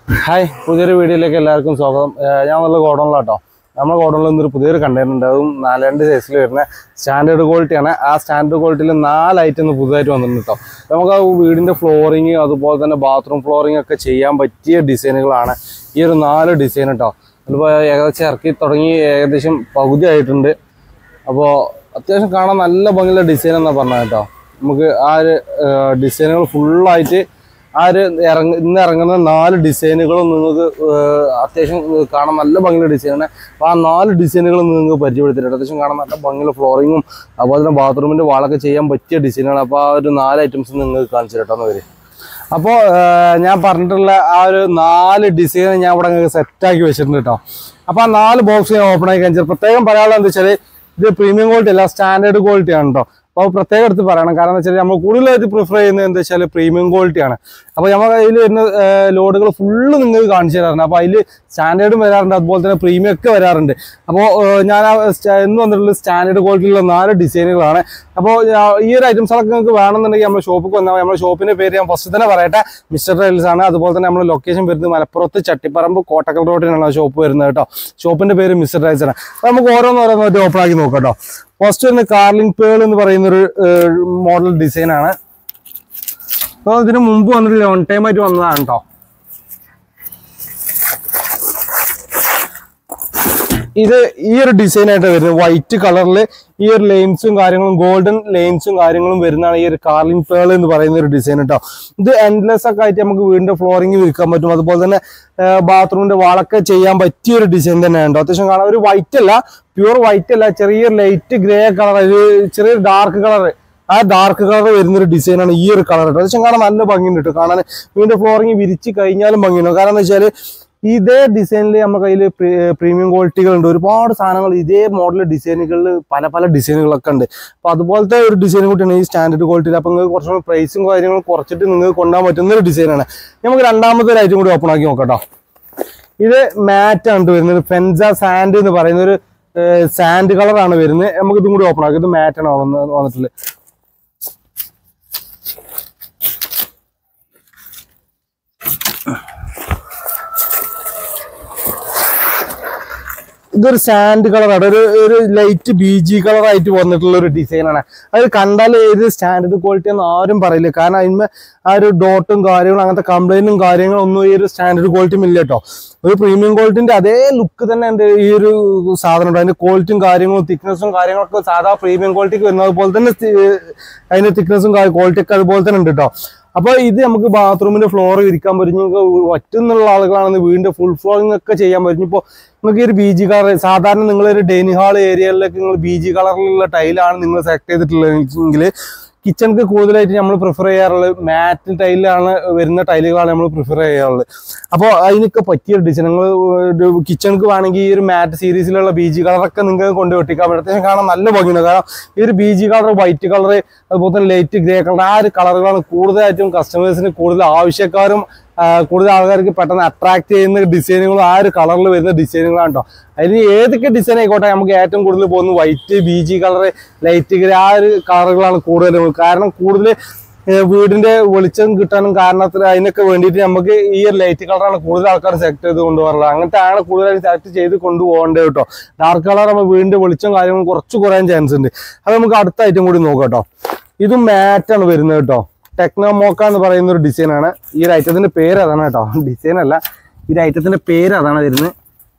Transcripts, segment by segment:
Hi പുതിയൊരു വീഡിയോയിലേക്ക് എല്ലാവർക്കും സ്വാഗതം ഏഹ് ഞാൻ നല്ല ഗോഡൗണിലാട്ടോ നമ്മുടെ ഗോഡൗണിൽ ഇന്നൊരു പുതിയൊരു കണ്ടെയ്നർ ഉണ്ട് അതും നാലാണ്ട് സൈസിൽ വരുന്ന സ്റ്റാൻഡേർഡ് ക്വാളിറ്റിയാണ് ആ സ്റ്റാൻഡേർഡ് ക്വാളിറ്റിയിൽ നാല് ഐറ്റം ഇന്ന് പുതുതായിട്ട് വന്നിട്ടുണ്ട് കേട്ടോ നമുക്ക് ആ വീടിൻ്റെ ഫ്ലോറിങ് അതുപോലെ തന്നെ ബാത്റൂം ഫ്ലോറിംഗ് ഒക്കെ ചെയ്യാൻ പറ്റിയ ഡിസൈനുകളാണ് ഈ ഒരു നാല് ഡിസൈൻ കേട്ടോ അതിപ്പോൾ ഏകദേശം ഇറക്കി തുടങ്ങി ഏകദേശം പകുതി ആയിട്ടുണ്ട് അപ്പോൾ അത്യാവശ്യം കാണാൻ നല്ല ഭംഗിയുള്ള ഡിസൈൻ എന്നാ പറഞ്ഞത് കേട്ടോ നമുക്ക് ആ ഒരു ഡിസൈനുകൾ ഫുള്ളായിട്ട് ആ ഒരു ഇറങ്ങ ഇന്ന് ഇറങ്ങുന്ന നാല് ഡിസൈനുകളും നിങ്ങൾക്ക് ഏഹ്, അത്യാവശ്യം കാണാൻ നല്ല ഭംഗിയുള്ള ഡിസൈനാണ് അപ്പോൾ ആ നാല് ഡിസൈനുകളും നിങ്ങൾക്ക് പരിചയപ്പെടുത്തിയിട്ടുണ്ട് അത്യാവശ്യം കാണാൻ നല്ല ഭംഗിയുള്ള ഫ്ലോറിങ്ങും അതുപോലെ തന്നെ ബാത്റൂമിൻ്റെ വാളൊക്കെ ചെയ്യാൻ പറ്റിയ ഡിസൈനുകൾ അപ്പോൾ ആ ഒരു നാല് ഐറ്റംസ് നിങ്ങൾക്ക് കാണിച്ചു തരട്ടോ വരും അപ്പോൾ ഞാൻ പറഞ്ഞിട്ടുള്ള ആ ഒരു നാല് ഡിസൈൻ ഞാൻ ഇവിടെ നിങ്ങൾക്ക് സെറ്റാക്കി വെച്ചിട്ടുണ്ട് കേട്ടോ അപ്പോൾ ആ നാല് ബോക്സ് ഞാൻ ഓപ്പൺ ആക്കി കാണിച്ചത് പ്രത്യേകം പറയാനുള്ളത് എന്താ വെച്ചാൽ ഇത് പ്രീമിയം ക്വാളിറ്റി അല്ല സ്റ്റാൻഡേർഡ് ക്വാളിറ്റി ആണ് കേട്ടോ അപ്പോൾ പ്രത്യേകം എടുത്ത് പറയണം കാരണം എന്താ വെച്ചാൽ നമ്മൾ കൂടുതലായിട്ട് പ്രിഫർ ചെയ്യുന്നത് എന്താ വെച്ചാൽ പ്രീമിയം ക്വാളിറ്റി ആണ് അപ്പോൾ നമ്മുടെ കയ്യിൽ വരുന്ന ലോഡുകൾ ഫുള്ള് നിങ്ങൾക്ക് കാണിച്ചു തരാറുണ്ട് അപ്പോൾ അതിൽ സ്റ്റാൻഡേർഡും വരാറുണ്ട് അതുപോലെ തന്നെ പ്രീമിയം ഒക്കെ വരാറുണ്ട് അപ്പോൾ ഞാൻ ആ സ്റ്റ- ഇന്ന് വന്നിട്ടുള്ള സ്റ്റാൻഡേർഡ് ക്വാളിറ്റിയിലുള്ള നാല് ഡിസൈനുകളാണ് അപ്പോൾ ഈ ഒരു ഐറ്റംസുകളൊക്കെ നിങ്ങൾക്ക് വേണമെന്നുണ്ടെങ്കിൽ നമ്മുടെ ഷോപ്പിൽ വന്നാൽ മതി. നമ്മുടെ ഷോപ്പിന്റെ പേര് ഞാൻ ഫസ്റ്റ് തന്നെ പറയട്ടെ മിസ്റ്റർ ടൈൽസ് ആണ് അതുപോലെ തന്നെ നമ്മുടെ ലൊക്കേഷൻ വരുന്നത് മലപ്പുറത്ത് ചട്ടിപ്പറമ്പ് കോട്ടക്കൽ റോഡിനാണ് ഷോപ്പ് വരുന്നത് കേട്ടോ ഷോപ്പിന്റെ പേര് മിസ്റ്റർ ടൈൽസ് ആണ് അപ്പോൾ നമുക്ക് ഓരോന്ന് ഓരോന്നായിട്ട് ഓപ്പൺ ആക്കി നോക്കാം കേട്ടോ ഫസ്റ്റ് വരുന്ന കാർലിംഗ് പേൾ എന്ന് പറയുന്ന ഒരു മോഡൽ ഡിസൈൻ ആണ് അപ്പോൾ ഇതിന് മുമ്പ് വന്നിട്ട് ലോൺ ടൈം ആയിട്ട് വന്നതാണ് കേട്ടോ ഇത് ഈ ഒരു ഡിസൈൻ ആയിട്ട് വരുന്നത് വൈറ്റ് കളറിൽ ഈ ഒരു ലൈൻസും കാര്യങ്ങളും ഗോൾഡൻ ലൈൻസും കാര്യങ്ങളും വരുന്നതാണ് ഈ ഒരു കാർലിംഗ് പേൾ എന്ന് പറയുന്ന ഒരു ഡിസൈൻ കേട്ടോ ഇത് എൻഡ്ലെസ് ഒക്കെ ആയിട്ട് നമുക്ക് വീടിന്റെ ഫ്ലോറിംഗ് വിൽക്കാൻ പറ്റും അതുപോലെ തന്നെ ബാത്റൂമിന്റെ വാളൊക്കെ ചെയ്യാൻ പറ്റിയ ഒരു ഡിസൈൻ തന്നെയാണ് കേട്ടോ അത്യാവശ്യം കാണാൻ ഒരു വൈറ്റ് അല്ല പ്യൂർ വൈറ്റ് അല്ല ചെറിയ ലൈറ്റ് ഗ്രേ കളർ ഒരു ചെറിയൊരു ഡാർക്ക് കളർ ആ ഡാർക്ക് കളർ വരുന്ന ഒരു ഡിസൈനാണ് ഈ ഒരു കളർ കേട്ടോ അത്യാവശ്യം കാണാൻ നല്ല ഭംഗിയുണ്ട് കേട്ടോ കാണാൻ വീടിന്റെ ഫ്ലോറിംഗ് വിരിച്ച് കഴിഞ്ഞാലും ഭംഗിയുണ്ട് കാരണം എന്താ വെച്ചാൽ ഇതേ ഡിസൈനിൽ നമ്മുടെ കയ്യിൽ പ്രീമിയം ക്വാളിറ്റികൾ ഉണ്ട് ഒരുപാട് സാധനങ്ങൾ ഇതേ മോഡൽ ഡിസൈനുകളിൽ പല പല ഡിസൈനുകളൊക്കെ ഉണ്ട് അപ്പോൾ അതുപോലത്തെ ഒരു ഡിസൈൻ കൂട്ടിയാണ് ഈ സ്റ്റാൻഡേർഡ് ക്വാളിറ്റിയിൽ അപ്പോൾ നിങ്ങൾക്ക് കുറച്ചുകൂടി പ്രൈസും കാര്യങ്ങളും കുറച്ചിട്ട് നിങ്ങൾക്ക് കൊണ്ടുപോകാൻ പറ്റുന്ന ഒരു ഡിസൈനാണ് നമുക്ക് രണ്ടാമത്തെ ഒരു ഐറ്റം കൂടി ഓപ്പൺ ആക്കി നോക്കാം കേട്ടോ ഇത് മാറ്റ് ആണ് വരുന്നത് ഫെൻസ സാൻഡ് എന്ന് പറയുന്ന ഒരു സാൻഡ് കളറാണ് വരുന്നത് നമുക്ക് ഇതും കൂടി ഓപ്പൺ ആക്കി ഇത് മാറ്റ് ആണ് വന്ന് വന്നിട്ടുള്ളത് ഇതൊരു സാൻഡ് കളറാണ് ഒരു ഒരു ലൈറ്റ് ബി ജി കളർ ആയിട്ട് വന്നിട്ടുള്ള ഒരു ഡിസൈനാണ് അത് കണ്ടാൽ ഏത് സ്റ്റാൻഡേർഡ് ക്വാളിറ്റി എന്ന് ആരും പറയില്ല കാരണം അതിന്മേ ആ ഒരു ഡോട്ടും കാര്യങ്ങളും അങ്ങനത്തെ കംപ്ലൈന്റും കാര്യങ്ങളും ഒന്നും ഈ ഒരു സ്റ്റാൻഡേർഡ് ക്വാളിറ്റിയും ഇല്ല കേട്ടോ ഒരു പ്രീമിയം ക്വാളിറ്റിന്റെ അതേ ലുക്ക് തന്നെ ഉണ്ട് ഈ ഒരു സാധനം ഉണ്ട് അതിന്റെ ക്വാളിറ്റിയും കാര്യങ്ങളും തിക്നെസ്സും കാര്യങ്ങളൊക്കെ സാധാ പ്രീമിയം ക്വാളിറ്റിക്ക് വരുന്നത് പോലെ തന്നെ തി- അതിന്റെ തിക്നെസ്സും ക്വാളിറ്റി ഒക്കെ അതുപോലെ തന്നെ ഉണ്ട് കേട്ടോ അപ്പൊ ഇത് നമുക്ക് ബാത്റൂമിന്റെ ഫ്ലോർ വിരിക്കാൻ പറ്റും നിങ്ങൾക്ക് ഒറ്റുന്നുള്ള ആളുകളാണെന്ന് വീടിന്റെ ഫുൾ ഫ്ലോറിംഗ് ഒക്കെ ചെയ്യാൻ പറ്റും ഇപ്പോൾ നിങ്ങൾക്ക് ഈ ഒരു ബി ജി കളർ സാധാരണ നിങ്ങൾ ഒരു ഡൈനിങ് ഹാൾ ഏരിയയിലേക്ക് നിങ്ങൾ ബി ജി കളറിലുള്ള ടൈലാണ് നിങ്ങൾ സെലക്ട് ചെയ്തിട്ടുള്ളതെങ്കിൽ കിച്ചണിക്ക് കൂടുതലായിട്ട് നമ്മൾ പ്രിഫർ ചെയ്യാറുള്ളത് മാറ്റ് ടൈലാണ് വരുന്ന ടൈലുകളാണ് നമ്മൾ പ്രിഫർ ചെയ്യാറുള്ളത് അപ്പോൾ അതിനൊക്കെ പറ്റിയ ഡിസൈൻ നിങ്ങൾ കിച്ചണിക്ക് വേണമെങ്കിൽ ഈ ഒരു മാറ്റ് സീരീസിലുള്ള ബി ജി കളറൊക്കെ നിങ്ങൾക്ക് കൊണ്ട് വെട്ടിക്കാൻ പറ്റും അത്യാവശ്യം കാണാൻ നല്ല ഭംഗിയുണ്ട് കാരണം ഈ ഒരു B G colour white colour അതുപോലെ തന്നെ ലൈറ്റ് ഗ്രേ കളർ ആ ഒരു കളറുകളാണ് കൂടുതലായിട്ടും കസ്റ്റമേഴ്സിന് കൂടുതൽ ആവശ്യക്കാരും ആ, കൂടുതൽ ആൾക്കാർക്ക് പെട്ടെന്ന് അട്രാക്ട് ചെയ്യുന്ന ഡിസൈനുകളും ആ ഒരു കളറിൽ വരുന്ന ഡിസൈനുകളാണ് കേട്ടോ അതിന് ഏതൊക്കെ ഡിസൈൻ ആയിക്കോട്ടെ നമുക്ക് ഏറ്റവും കൂടുതൽ പോകുന്നത് white B G colour light grey ആ ഒരു കളറുകളാണ് കൂടുതലും കാരണം കൂടുതൽ ഏഹ് വീടിന്റെ വെളിച്ചം കിട്ടാനും കാരണത്തിന് അതിനൊക്കെ വേണ്ടിയിട്ട് നമുക്ക് ഈ ഒരു ലൈറ്റ് കളറാണ് കൂടുതൽ ആൾക്കാർ സെലക്ട് ചെയ്ത് കൊണ്ടുപോകാറുള്ളത് അങ്ങനത്തെ ആണ് കൂടുതലായിട്ട് സെലക്ട് ചെയ്ത് കൊണ്ടുപോകേണ്ടത് കേട്ടോ ഡാർക്ക് കളർ നമ്മൾ വീടിന്റെ വെളിച്ചം കാര്യങ്ങളും കുറച്ച് കുറയാൻ ചാൻസ് ഉണ്ട് അത് നമുക്ക് അടുത്ത ഐറ്റം കൂടി നോക്കാം കേട്ടോ ഇതും മാറ്റാണ് വരുന്നത് കേട്ടോ ടെക്നോമോക്ക എന്ന് പറയുന്ന ഒരു ഡിസൈൻ ആണ് ഈ ഒരു ഐറ്റത്തിന്റെ പേര് അതാണ് കേട്ടോ ഡിസൈൻ അല്ല ഈ ഒരു ഐറ്റത്തിന്റെ പേര് അതാണ് വരുന്നത്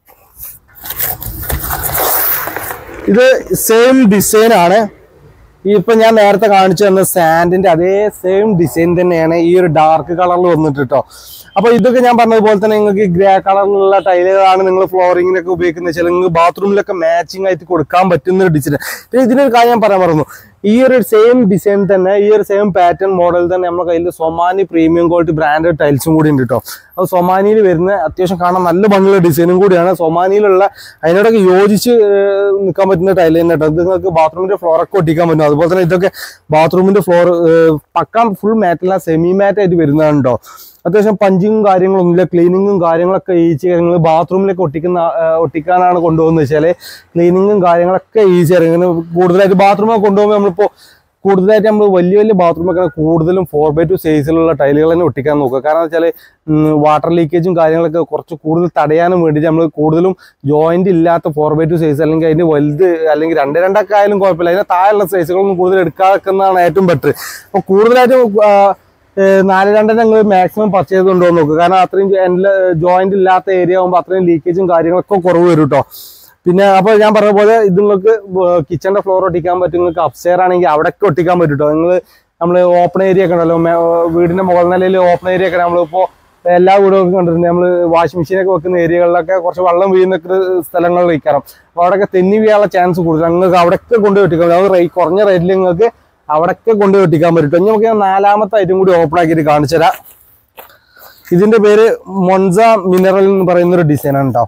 ഇത് സെയിം ഡിസൈൻ ആണ് ഈ ഇപ്പൊ ഞാൻ നേരത്തെ കാണിച്ചു തന്ന സാൻഡിന്റെ അതേ സെയിം ഡിസൈൻ തന്നെയാണ് ഈ ഒരു ഡാർക്ക് കളറിൽ വന്നിട്ട് കേട്ടോ അപ്പൊ ഇതൊക്കെ ഞാൻ പറഞ്ഞതുപോലെ തന്നെ നിങ്ങൾക്ക് ഗ്രേ കളറിലുള്ള ടൈലുകളാണ് നിങ്ങൾ ഫ്ലോറിങ്ങിനൊക്കെ ഉപയോഗിക്കുന്നത് വെച്ചാൽ നിങ്ങൾക്ക് ബാത്റൂമിലൊക്കെ മാച്ചിങ് ആയിട്ട് കൊടുക്കാൻ പറ്റുന്ന ഒരു ഡിസൈൻ പിന്നെ ഇതിനൊരു കാര്യം ഞാൻ പറയാൻ മറന്നു ഈ ഒരു സെയിം ഡിസൈൻ തന്നെ ഈ ഒരു സെയിം പാറ്റേൺ മോഡൽ തന്നെ നമ്മുടെ കയ്യിൽ സൊമാനി പ്രീമിയം ക്വാളിറ്റി ബ്രാൻഡഡ് ടൈൽസും കൂടി ഉണ്ട് കേട്ടോ അത് സൊമാനിയിൽ വരുന്ന അത്യാവശ്യം കാണാൻ നല്ല ഭംഗിയുള്ള ഡിസൈനും കൂടിയാണ് സൊമാനിയിലുള്ള അതിനോടൊക്കെ യോജിച്ച് ഏഹ്, നിൽക്കാൻ പറ്റുന്ന ടൈൽ തന്നെ കേട്ടോ ഇത് നിങ്ങൾക്ക് ബാത്റൂമിന്റെ ഫ്ലോറൊക്കെ ഒട്ടിക്കാൻ പറ്റും അതുപോലെ തന്നെ ഇതൊക്കെ ബാത്റൂമിന്റെ ഫ്ലോർ പക്ക ഫുൾ മാറ്റല്ല സെമി മാറ്റ് ആയിട്ട് വരുന്നതാണ് കേട്ടോ അത്യാവശ്യം പഞ്ചിങ്ങും കാര്യങ്ങളൊന്നുമില്ല ക്ലീനിങ്ങും കാര്യങ്ങളൊക്കെ ഈസി നിങ്ങൾ ബാത്റൂമിലൊക്കെ ഒട്ടിക്കുന്ന ആ, ഒട്ടിക്കാനാണ് കൊണ്ടുപോകുന്നത് വെച്ചാൽ ക്ലീനിങ്ങും കാര്യങ്ങളൊക്കെ ഈസി ആണ് ഇങ്ങനെ കൂടുതലായിട്ട് ബാത്റൂമൊക്കെ കൊണ്ടുപോകുമ്പോൾ നമ്മളിപ്പോൾ കൂടുതലായിട്ട് നമ്മൾ വലിയ വലിയ ബാത്റൂമൊക്കെ കൂടുതലും ഫോർ ബൈ ടു സൈസിലുള്ള ടൈലുകൾ തന്നെ ഒട്ടിക്കാൻ നോക്കുക കാരണം വെച്ചാൽ വാട്ടർ ലീക്കേജും കാര്യങ്ങളൊക്കെ കുറച്ച് കൂടുതൽ തടയാനും വേണ്ടിയിട്ട് നമ്മൾ കൂടുതലും ജോയിന്റ് ഇല്ലാത്ത ഫോർ ബൈ ടു സൈസ് അല്ലെങ്കിൽ അതിന്റെ വലുത് അല്ലെങ്കിൽ രണ്ട് രണ്ടൊക്കെ ആയാലും കുഴപ്പമില്ല അതിന്റെ താഴെയുള്ള സൈസുകളൊന്നും കൂടുതൽ എടുക്കാതെക്കുന്നതാണ് ഏറ്റവും ബെറ്റർ അപ്പോൾ കൂടുതലായിട്ടും ആ, ഏഹ് നാല് രണ്ടര ഞങ്ങൾ മാക്സിമം പർച്ചേസ് കൊണ്ടുപോകാൻ നോക്കുക കാരണം അത്രയും ജോയിന്റ് ഇല്ലാത്ത ഏരിയ ആകുമ്പോൾ അത്രയും ലീക്കേജും കാര്യങ്ങളൊക്കെ കുറവ് വരും കേട്ടോ പിന്നെ അപ്പോൾ ഞാൻ പറഞ്ഞ പോലെ ഇത് നിങ്ങൾക്ക് കിച്ചണിന്റെ ഫ്ലോർ ഒട്ടിക്കാൻ പറ്റും നിങ്ങൾക്ക് അപ്സ്റ്റെയർ ആണെങ്കിൽ അവിടെയൊക്കെ ഒട്ടിക്കാൻ പറ്റും കേട്ടോ നിങ്ങൾ നമ്മൾ ഓപ്പൺ ഏരിയ ഒക്കെ ഉണ്ടല്ലോ മേ- വീടിന്റെ മുകൾ നിലയിൽ ഓപ്പൺ ഏരിയ ഒക്കെ നമ്മളിപ്പോൾ എല്ലാ വീടുകൾക്കും കണ്ടിട്ടുണ്ട് നമ്മൾ വാഷിംഗ് മെഷീനൊക്കെ വെക്കുന്ന ഏരിയകളിലൊക്കെ കുറച്ച് വെള്ളം വീഴുന്ന സ്ഥലങ്ങളിൽ ഇരിക്കണം അപ്പോൾ അവിടെയൊക്കെ തെന്നി വീഴാനുള്ള ചാൻസ് കൂടുതൽ നിങ്ങൾക്ക് അവിടെയൊക്കെ കൊണ്ടുപോയി ഒട്ടിക്കാൻ പറ്റും അത് റേ- കുറഞ്ഞ റേറ്റിൽ നിങ്ങൾക്ക് അവിടെയൊക്കെ കൊണ്ടുപോയി ഒട്ടിക്കാൻ പറ്റും ഇനി നമുക്ക് ഞാൻ നാലാമത്തെ ഐറ്റം കൂടി ഓപ്പൺ ആക്കിയിട്ട് കാണിച്ചു തരാം ഇതിന്റെ പേര് മൊൺസ മിനറൽ എന്ന് പറയുന്ന ഒരു ഡിസൈനാണ് കേട്ടോ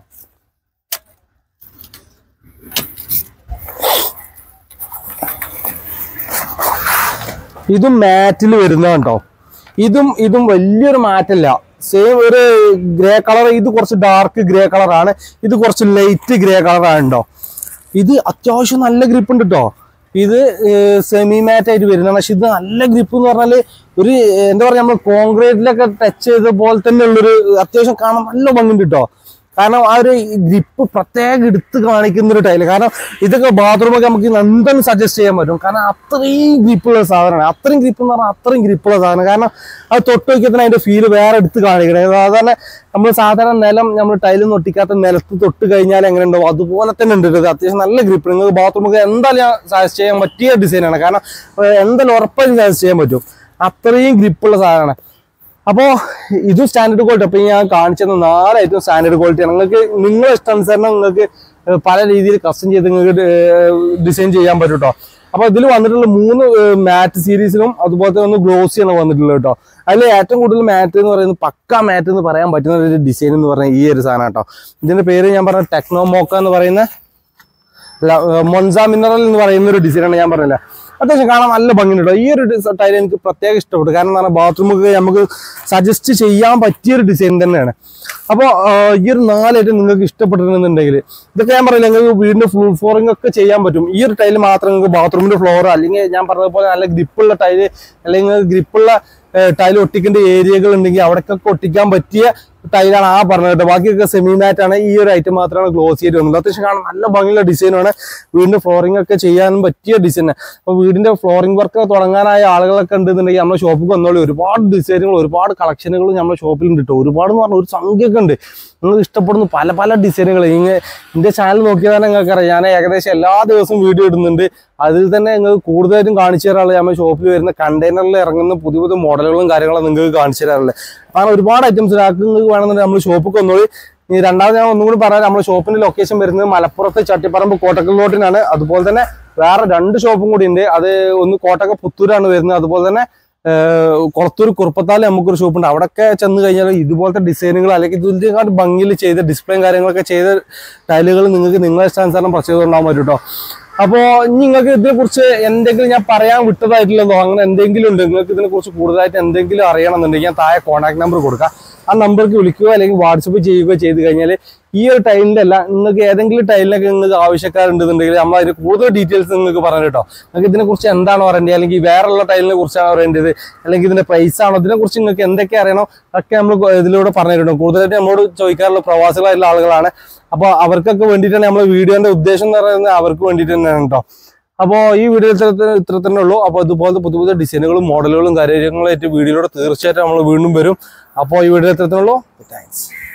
ഇതും മാറ്റിൽ വരുന്നതാണ് കേട്ടോ ഇതും ഇതും വലിയൊരു മാറ്റല്ല സെയിം ഒരു ഗ്രേ കളർ ഇത് കുറച്ച് ഡാർക്ക് ഗ്രേ കളറാണ് ഇത് കുറച്ച് ലൈറ്റ് ഗ്രേ കളറാണ് കേട്ടോ ഇത് അത്യാവശ്യം നല്ല ഗ്രിപ്പ് ഉണ്ട് കേട്ടോ ഇത് സെമി മാറ്റ് ആയിട്ട് വരുന്നതാണ് പക്ഷെ ഇത് നല്ല ഗ്രിപ്പ് എന്ന് പറഞ്ഞാൽ ഒരു ഏർ, എന്താ പറയുക നമ്മൾ കോൺക്രീറ്റിലൊക്കെ ടച്ച് ചെയ്ത പോലെ തന്നെ ഉള്ളൊരു അത്യാവശ്യം കാണാൻ നല്ല ഭംഗിയുണ്ട് കേട്ടോ കാരണം ആ ഒരു ഗ്രിപ്പ് പ്രത്യേകം എടുത്ത് കാണിക്കുന്ന ഒരു ടൈല് കാരണം ഇതൊക്കെ ബാത്റൂമൊക്കെ നമുക്ക് എന്തായാലും സജസ്റ്റ് ചെയ്യാൻ പറ്റും കാരണം അത്രയും ഗ്രിപ്പുള്ള സാധനമാണ് അത്രയും ഗ്രിപ്പ് എന്ന് പറഞ്ഞാൽ അത്രയും ഗ്രിപ്പുള്ള സാധനം കാരണം അത് തൊട്ട് നോക്കിയപ്പോൾ അതിന്റെ ഫീല് വേറെ എടുത്ത് കാണിക്കണേ സാധാരണ നമ്മൾ സാധാരണ നിലം നമ്മൾ ടൈലൊന്നും ഒട്ടിക്കാത്ത നിലത്ത് തൊട്ട് കഴിഞ്ഞാൽ എങ്ങനെ ഉണ്ടാവും അതുപോലെ തന്നെ ഉണ്ട് ഇത് അത്യാവശ്യം നല്ല ഗ്രിപ്പ് നിങ്ങൾക്ക് ബാത്റൂമൊക്കെ എന്തായാലും സജസ്റ്റ് ചെയ്യാൻ പറ്റിയ ഡിസൈനാണ് കാരണം ഏർ എന്തായാലും ഉറപ്പായും സജസ്റ്റ് ചെയ്യാൻ പറ്റും അത്രയും ഗ്രിപ്പുള്ള സാധനമാണ് അപ്പോൾ ഇതും സ്റ്റാൻഡേർഡ് ക്വാളിറ്റി അപ്പോൾ ഞാൻ കാണിച്ചത് നാല് ഐറ്റം സ്റ്റാൻഡേർഡ് ക്വാളിറ്റിയാണ് നിങ്ങൾക്ക് നിങ്ങളെ ഇഷ്ടാനുസരണം നിങ്ങൾക്ക് ഏർ പല രീതിയിൽ കസ്റ്റം ചെയ്ത് നിങ്ങൾക്ക് ഡിസൈൻ ചെയ്യാൻ പറ്റും കേട്ടോ അപ്പോൾ ഇതിൽ വന്നിട്ടുള്ള മൂന്ന് മാറ്റ് സീരീസിലും അതുപോലെ തന്നെ ഒന്ന് ഗ്ലോസിയാണ് വന്നിട്ടുള്ളത് കേട്ടോ അതിൽ ഏറ്റവും കൂടുതൽ മാറ്റ് എന്ന് പറയുന്നത് പക്ക മാറ്റ് എന്ന് പറയാൻ പറ്റുന്ന ഒരു ഡിസൈൻ എന്ന് പറയുന്നത് ഈ ഒരു സാധനം കേട്ടോ ഇതിന്റെ പേര് ഞാൻ പറഞ്ഞ ടെക്നോ മോക്ക എന്ന് പറയുന്ന മൊൻസ മിനറൽ എന്ന് പറയുന്ന ഒരു ഡിസൈനാണ് ഞാൻ പറഞ്ഞില്ല അത്യാവശ്യം കാണാൻ നല്ല ഭംഗിയുണ്ട് കേട്ടോ. ഈ ഒരു ടൈൽ എനിക്ക് പ്രത്യേകം ഇഷ്ടപ്പെട്ടു കാരണം എന്താ പറയുക ബാത്റൂമൊക്കെ നമുക്ക് സജസ്റ്റ് ചെയ്യാൻ പറ്റിയ ഒരു ഡിസൈൻ തന്നെയാണ് അപ്പോൾ ഈ ഒരു നാലായിട്ട് നിങ്ങൾക്ക് ഇഷ്ടപ്പെട്ടിട്ടുണ്ടെന്നുണ്ടെങ്കിൽ ഇതൊക്കെ ഞാൻ പറയില്ല നിങ്ങൾക്ക് വീടിന്റെ ഫ്ലൂർ ഫ്ലോറിംഗ് ഒക്കെ ചെയ്യാൻ പറ്റും ഈ ഒരു ടൈൽ മാത്രം നിങ്ങൾക്ക് ബാത്റൂമിന്റെ ഫ്ലോർ അല്ലെങ്കിൽ ഞാൻ പറഞ്ഞതുപോലെ നല്ല ഗ്രിപ്പുള്ള ടൈല് അല്ലെങ്കിൽ ഗ്രിപ്പുള്ള ടൈൽ ഒട്ടിക്കേണ്ട ഏരിയകൾ ഉണ്ടെങ്കിൽ അവിടേക്കൊക്കെ ഒട്ടിക്കാൻ പറ്റിയ ടൈലാണ് ആ പറഞ്ഞത് കേട്ടോ ബാക്കിയൊക്കെ സെമി മാറ്റ് ആണ് ഈ ഒരു ഐറ്റം മാത്രമാണ് ഗ്ലോസ് ചെയ്ത് വന്നത് അത്യാവശ്യം കാണാൻ നല്ല ഭംഗിയുള്ള ഡിസൈനാണ് വീടിന്റെ ഫ്ലോറിംഗ് ഒക്കെ ചെയ്യാനും പറ്റിയ ഡിസൈൻ അപ്പോൾ വീടിന്റെ ഫ്ലോറിംഗ് വർക്ക് തുടങ്ങാനായ ആളുകളൊക്കെ ഉണ്ടെന്നുണ്ടെങ്കിൽ നമ്മുടെ ഷോപ്പിൽ വന്നോളി ഒരുപാട് ഡിസൈനുകൾ ഒരുപാട് കളക്ഷനുകൾ നമ്മുടെ ഷോപ്പിൽ ഉണ്ട് കേട്ടോ ഒരുപാട് എന്ന് പറഞ്ഞാൽ ഒരു സംഖ്യയൊക്കെ ഉണ്ട് നിങ്ങൾ ഇഷ്ടപ്പെടുന്ന പല പല ഡിസൈനുകൾ ഇങ്ങനെ എൻ്റെ ചാനൽ നോക്കിയാൽ തന്നെ നിങ്ങൾക്ക് അറിയാം ഞാൻ ഏകദേശം എല്ലാ ദിവസവും വീഡിയോ ഇടുന്നുണ്ട് അതിൽ തന്നെ നിങ്ങൾക്ക് കൂടുതലായിട്ടും കാണിച്ചു തരാറുള്ളത് നമ്മുടെ ഷോപ്പിൽ വരുന്ന കണ്ടെയ്നറിൽ ഇറങ്ങുന്ന പുതിയ പുതിയ മോഡലുകളും കാര്യങ്ങളും നിങ്ങൾക്ക് കാണിച്ചു തരാറുള്ളത് കാരണം ഒരുപാട് ഐറ്റംസ് ഒരാൾക്ക് നിങ്ങൾക്ക് വേണമെന്നുണ്ടെങ്കിൽ നമ്മൾ ഷോപ്പിൽ വന്നോളി ഈ രണ്ടാമത് ഞാൻ ഒന്നും കൂടി പറയാം നമ്മുടെ ഷോപ്പിന്റെ ലൊക്കേഷൻ വരുന്നത് മലപ്പുറത്ത് ചട്ടിപ്പറമ്പ് കോട്ടക്കൽ റോഡിനാണ് അതുപോലെ തന്നെ വേറെ രണ്ട് ഷോപ്പും കൂടി ഉണ്ട് അത് ഒന്ന് കോട്ടക്ക പുത്തൂരാണ് വരുന്നത് അതുപോലെ തന്നെ ഏഹ്, കൊളത്തൂർ കുറുപ്പത്താല് നമുക്കൊരു ഷോപ്പ് ഉണ്ട് അവിടെയൊക്കെ ചെന്ന് കഴിഞ്ഞാൽ ഇതുപോലത്തെ ഡിസൈനുകൾ അല്ലെങ്കിൽ ഇതിനെക്കാട്ട് ഭംഗിയിൽ ചെയ്ത ഡിസ്പ്ലേയും കാര്യങ്ങളൊക്കെ ചെയ്ത ടൈലുകൾ നിങ്ങൾക്ക് നിങ്ങളെ ഇഷ്ടാനുസരണം പർച്ചേസ് ഉണ്ടാകാൻ പറ്റും കേട്ടോ അപ്പോൾ നിങ്ങൾക്ക് ഇതിനെക്കുറിച്ച് എന്തെങ്കിലും ഞാൻ പറയാൻ വിട്ടതായിട്ടില്ലെന്നോ അങ്ങനെ എന്തെങ്കിലും ഉണ്ട് നിങ്ങൾക്ക് ഇതിനെക്കുറിച്ച് കൂടുതലായിട്ട് എന്തെങ്കിലും അറിയണമെന്നുണ്ടെങ്കിൽ ഞാൻ താഴെ കോൺടാക്ട് നമ്പർ കൊടുക്കാം ആ നമ്പർക്ക് വിളിക്കുകയോ അല്ലെങ്കിൽ വാട്സപ്പ് ചെയ്യുകയോ ചെയ്ത് കഴിഞ്ഞാൽ ഈ ഒരു ടൈലിന്റെ അല്ല നിങ്ങൾക്ക് ഏതെങ്കിലും ടൈലിനൊക്കെ നിങ്ങൾക്ക് ആവശ്യക്കാരുണ്ടെന്നുണ്ടെങ്കിൽ നമ്മൾ അതിന് കൂടുതൽ ഡീറ്റെയിൽസ് നിങ്ങൾക്ക് പറഞ്ഞു കേട്ടോ നിങ്ങൾക്ക് ഇതിനെക്കുറിച്ച് എന്താണ് പറയേണ്ടത് അല്ലെങ്കിൽ വേറെയുള്ള ടൈലിനെ കുറിച്ചാണ് പറയേണ്ടത് അല്ലെങ്കിൽ ഇതിന്റെ പ്രൈസ് ആണോ ഇതിനെക്കുറിച്ച് നിങ്ങൾക്ക് എന്തൊക്കെ അറിയണോ അതൊക്കെ നമ്മൾ ഇതിലൂടെ പറഞ്ഞിട്ടുണ്ട് കൂടുതലായിട്ട് നമ്മളോട് ചോദിക്കാറുള്ള പ്രവാസികളായിട്ടുള്ള ആളുകളാണ് അപ്പോൾ അവർക്കൊക്കെ വേണ്ടിയിട്ടാണ് നമ്മൾ വീഡിയോന്റെ ഉദ്ദേശം എന്ന് പറയുന്നത് അവർക്ക് വേണ്ടിയിട്ട് തന്നെയാണ് കേട്ടോ അപ്പോൾ ഈ വീഡിയോ ഇത്ര ഇത്ര തന്നെ ഉള്ളൂ അപ്പോൾ ഇതുപോലത്തെ പുതിയ പുതിയ ഡിസൈനുകളും മോഡലുകളും കാര്യങ്ങളായിട്ട് വീഡിയോയിലൂടെ തീർച്ചയായിട്ടും നമ്മൾ വീണ്ടും വരും അപ്പോൾ ഈ വീഡിയോ ഇത്ര തന്നെ ഉള്ളൂ താങ്ക്സ്